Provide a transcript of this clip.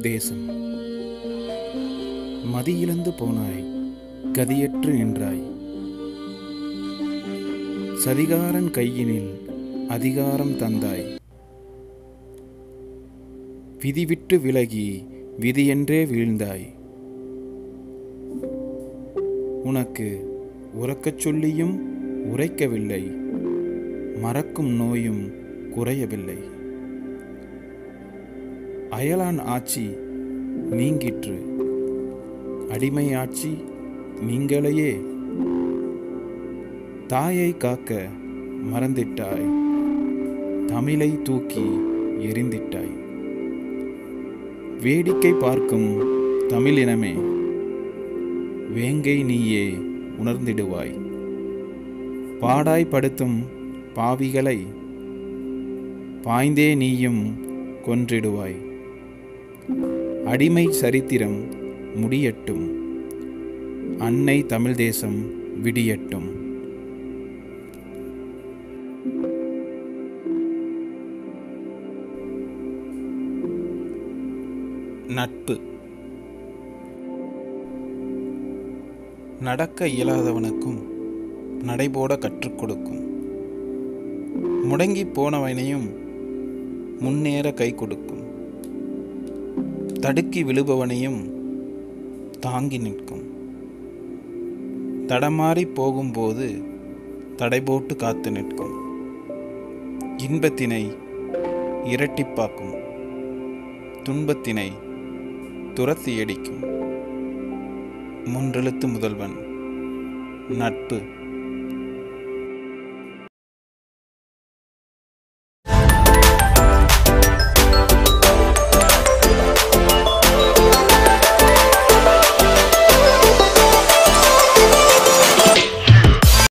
தேசம் மதியிழந்து போனாய் கதியற்று நின்றாய் சதிகாரன் கையினில் அதிகாரம் தந்தாய் விதிவிட்டு விலகி விதியென்றே வீழ்ந்தாய் உனக்கு உறக்கச் சொல்லியும் உரைக்கவில்லை மறக்கும் நோயும் குறையவில்லை அயலான் ஆட்சி நீங்கிற்று அடிமை ஆட்சி நீங்களையே தாயை காக்க மறந்திட்டாய் தமிழை தூக்கி எரிந்திட்டாய் வேடிக்கை பார்க்கும் தமிழினமே வேங்கை நீயே உணர்ந்திடுவாய் பாடாய்படுத்தும் பாவிகளை பாய்ந்தே நீயும் கொன்றிடுவாய் அடிமை சரித்திரம் முடியட்டும் அன்னை தமிழ் தேசம் விடியட்டும் நட்பு நடக்க இயலாதவனுக்கும் நடைபோட கற்றுக் கொடுக்கும் முடங்கி போனவனையும் முன்னேற கை கொடுக்கும் தடுக்கி விழுபவனையும் தாங்கி நிற்கும் தடமாறி போகும்போது தடை போட்டு காத்து நிற்கும் இன்பத்தினை இரட்டிப்பாக்கும் துன்பத்தினை துரத்தி அடிக்கும் மூன்றெழுத்து முதல்வன் நட்பு